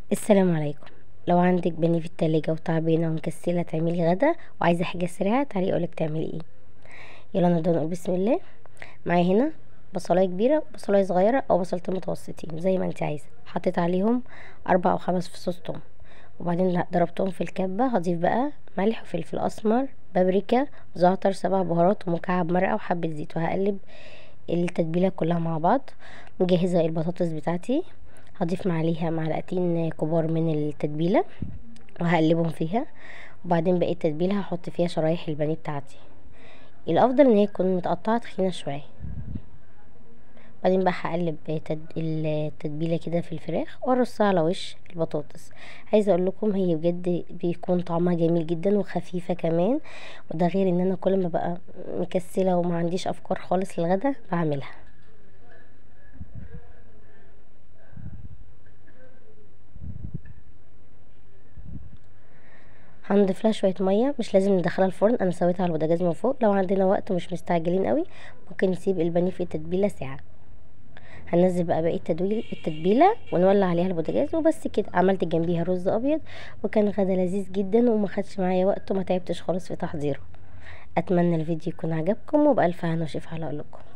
السلام عليكم لو عندك بني في التلاجة وتعبانة ومكسلة تعملي غدا وعايزة حاجة سريعة تعالي اقولك تعملي ايه يلا نبدأ نقول بسم الله معايا هنا بصلاية كبيرة بصلاية صغيرة او بصلتين متوسطين زي ما انت عايزة حطيت عليهم اربع او خمس فصوص توم وبعدين ضربتهم في الكبة هضيف بقى ملح وفلفل اسمر بابريكا زعتر سبع بهارات ومكعب مرقة وحبة زيت وهقلب التتبيلة كلها مع بعض مجهزة البطاطس بتاعتي هضيف عليها معلقتين كبار من التتبيله وهقلبهم فيها وبعدين بقية التتبيله هحط فيها شرايح البانيه بتاعتي الافضل ان هي تكون متقطعه تخينه شويه بعدين بقى هقلب التتبيله كده في الفراخ وارصها على وش البطاطس عايزه اقول لكم هي بجد بيكون طعمها جميل جدا وخفيفه كمان وده غير ان انا كل ما بقى مكسله وما عنديش افكار خالص للغدا بعملها هنضيف لها شويه ميه مش لازم ندخلها الفرن انا سويتها على البوتاجاز من فوق لو عندنا وقت ومش مستعجلين قوي ممكن نسيب البانيه في التتبيله ساعه هننزل بقى باقي التدويل التتبيله ونولع عليها البوتاجاز وبس كده عملت جنبيها رز ابيض وكان غدا لذيذ جدا وما خدش معايا وقت وما تعبتش خالص في تحضيره اتمنى الفيديو يكون عجبكم وبالف هنا وشفا على قلوبكم